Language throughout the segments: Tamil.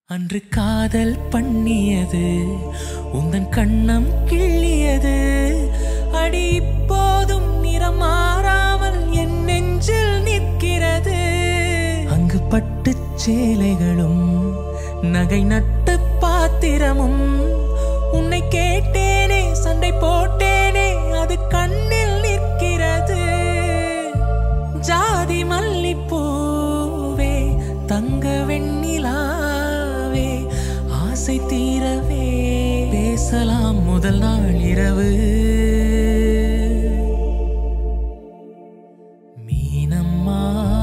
அன்று காதல் பண்ணியது உந்தன் கண்ணம் கிள்ளியது அடி இப்போதும் நிறம் மாறாமல் என் நெஞ்சில் நிற்கிறது அங்கு பட்டுச் சேலைகளும் நகை நட்டு பாத்திரமும் உன்னை கேட்டேனே சண்டை போட்டேனே அது கண்ணில் நிற்கிறது ஜாதி மல்லிப்பூவே தங்க வெண்ணிலாவே ஆசை தீரவே பேசலாம் முதல் நாள் இரவு மீனம்மா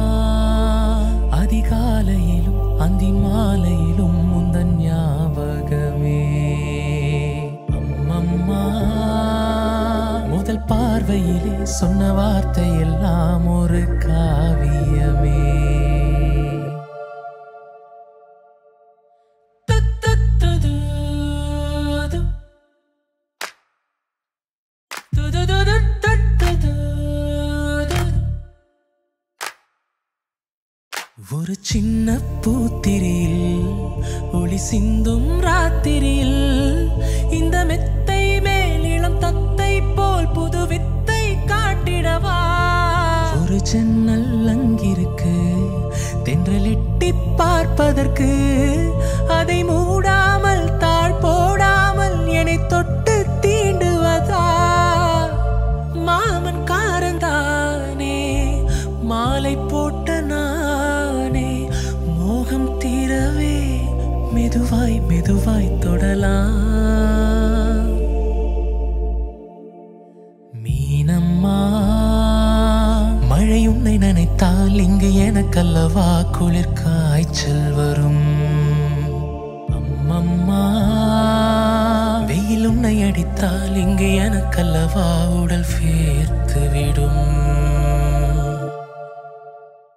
அதிகாலையிலும் அந்தி மாலையிலும் முந்தன் ஞாபகமே அம்மம்மா முதல் பார்வையிலே சொன்ன வார்த்தை எல்லாம் ஒரு காவியமே துத்துத்துது. துதுதுதுதுதுதுது. ஒரு சின்ன பூத்திரியில் ஒளி சிந்தும் ராத்திரியில் இந்த மெத்தை மேல் இளம் தத்தை போல் புது வித்தை காட்டிடவா ஒரு ஜன்னல் அங்கிருக்கு தென்றலிட்டி பார்ப்பதற்கு அதை மூடாமல் தாழ் போடாமல் என்னை தொட்டு தீண்டுவதா மாமன் காரந்தானே மாலை போட்ட நானே மோகம் தீரவே மெதுவாய் மெதுவாய் தொடலாம் மீனம்மா மழை உன்னை நினைத்தால் இங்கு எனக்கல்லவா குளிர் காய்ச்சல் வரும் அம்மம்மா வெயில் உன்னை அடித்தால் இங்கு எனக்கல்லவா உடல் வேர்த்து விடும்